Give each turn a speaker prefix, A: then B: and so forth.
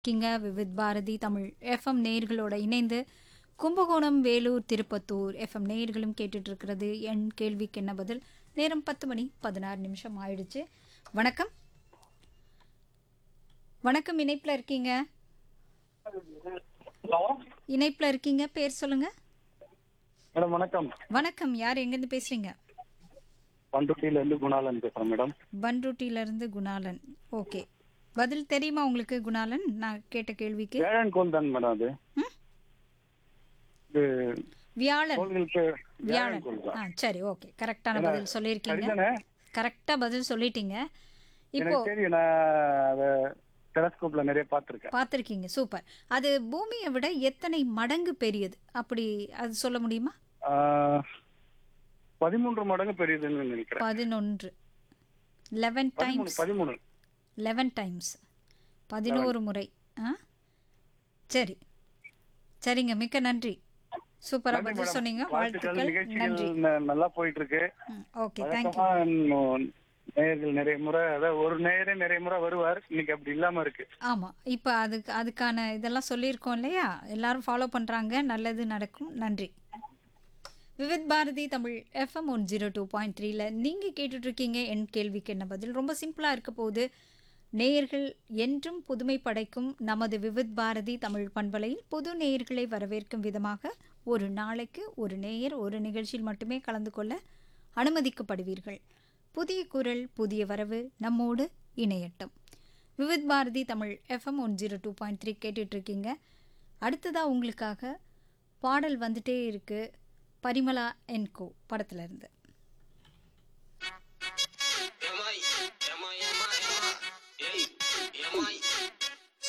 A: கிங்க விவித் பாரதி தமிழ் எஃப்எம் நேயர்களோட இணைந்து கும்பகோணம் வேலூர் திருப்பத்தூர் எஃப்எம் நேயர்களும் கேட்டுட்டு இருக்கிறது என் கேள்விக்கு என்ன பதில் நேரம் பத்து மணி பதினாறு நிமிஷம் ஆயிடுச்சு வணக்கம் வணக்கம் இணைப்பில் இருக்கீங்க
B: ஹலோ
A: இணைப்பில் இருக்கீங்க பேர் சொல்லுங்க
B: மேடம் வணக்கம்
A: வணக்கம் யார் எங்கேருந்து பேசுறீங்க
B: பண்ருட்டியில இருந்து குணாலன் பேசுறேன் மேடம்
A: பன்ருட்டியிலிருந்து குணாலன் ஓகே பதில் தெரியுமா உங்களுக்கு குணாலன் நான் கேட்ட கேள்விக்கு
B: வேளாண் கோல் தான் மேடம் அது
A: ம்?
B: இது
A: வியாழன்
B: கோள்களுக்கு வேளாண்
A: வியாழன்
B: கோல் தான்
A: ஆ சரி ஓகே கரெக்டான பதில் சொல்லியிருக்கீங்க
B: சரிதானே
A: கரெக்டா பதில் சொல்லிட்டீங்க இப்போ
B: எனக்கு தெரியும் நான் அதை டெலஸ்கோப்ல நிறைய பார்த்திருக்கேன்
A: பார்த்துருக்கீங்க சூப்பர் அது பூமியை விட எத்தனை மடங்கு பெரியது அப்படி அது சொல்ல முடியுமா
B: ஆஹ், பதிமூன்று மடங்கு பெரியதுன்னு நினைக்கிறேன்
A: பதினொன்று லெவன்
B: பதிமூணு
A: டைம்ஸ்
B: பதிமூணு
A: லெவன் டைம்ஸ் பதினோரு முறை ஆ சரி சரிங்க மிக்க நன்றி சூப்பரா
B: நன்றி
A: பதில்
B: மேடம்.
A: சொன்னீங்க
B: வாழ்த்துக்கள்
A: வாழ்த்துக்கள்
B: நிகழ்ச்சிகள்
A: நன்றி
B: ந- நல்லா போயிட்டு இருக்கு
A: ம், ஓகே தேங்க்யூ
B: வழக்கமா இன்னும் நேயர்கள் நிறைய முறை அதாவது ஒரு நேயரே நிறைய முறை வருவார் இன்னைக்கு அப்படி இல்லாம இருக்கு
A: ஆமா இப்போ அதுக்கு அதுக்கான இதெல்லாம் சொல்லியிருக்கோம் இல்லையா எல்லாரும் ஃபாலோ பண்றாங்க நல்லது நடக்கும் நன்றி Vividh Bharati Tamil FM one zero two point த்ரீல நீங்கள் கேட்டுட்ருக்கீங்க என் கேள்விக்கு என்ன பதில் ரொம்ப சிம்பிளாக இருக்க போகுது நேயர்கள் என்றும் புதுமை படைக்கும் நமது விவித் பாரதி தமிழ் பண்பலையில் புது நேயர்களை வரவேற்கும் விதமாக ஒரு நாளைக்கு ஒரு நேயர் ஒரு நிகழ்ச்சியில் மட்டுமே கலந்து கொள்ள அனுமதிக்கப்படுவீர்கள் புதிய குரல் புதிய வரவு நம்மோடு இணையட்டும் Vividh Bharati Tamil FM one zero two point three கேட்டுட்ருக்கீங்க அடுத்ததாக உங்களுக்காக பாடல் வந்துட்டே இருக்கு பரிமலா என்கோ படத்துல இருந்து